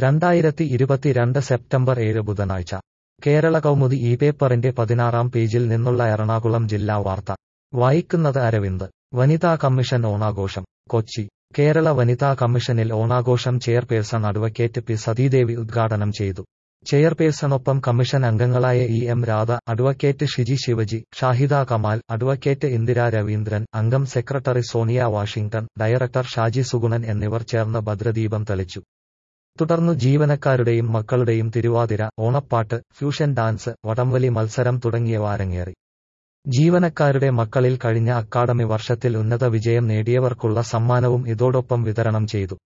രണ്ടായിരത്തി ഇരുപത്തിരണ്ട് സെപ്റ്റംബർ ഏഴ് ബുധനാഴ്ച കേരള കൗമുദി ഈ പേപ്പറിന്റെ പതിനാറാം പേജിൽ നിന്നുള്ള എറണാകുളം ജില്ലാ വാർത്ത വായിക്കുന്നത് അരവിന്ദ് വനിതാ കമ്മീഷൻ ഓണാഘോഷം കൊച്ചി കേരള വനിതാ കമ്മീഷനിൽ ഓണാഘോഷം ചെയർപേഴ്സൺ അഡ്വക്കേറ്റ് പി സതീദേവി ഉദ്ഘാടനം ചെയ്തു ചെയർപേഴ്സണൊപ്പം കമ്മീഷൻ അംഗങ്ങളായ E M Radha advocate Shiji Sivaji Shahida Kamal advocate Indira Raveendran അംഗം secretary Sonia Washington director Shaji Suganan എന്നിവർ ചേർന്ന് ഭദ്രദീപം തെളിച്ചു തുടർന്നു ജീവനക്കാരുടെയും മക്കളുടെയും തിരുവാതിര ഓണപ്പാട്ട് ഫ്യൂഷൻ ഡാൻസ് വടംവലി മത്സരം തുടങ്ങിയവ അരങ്ങേറി ജീവനക്കാരുടെ മക്കളിൽ കഴിഞ്ഞ അക്കാദമി വർഷത്തിൽ ഉന്നത വിജയം നേടിയവർക്കുള്ള സമ്മാനവും ഇതോടൊപ്പം വിതരണം ചെയ്തു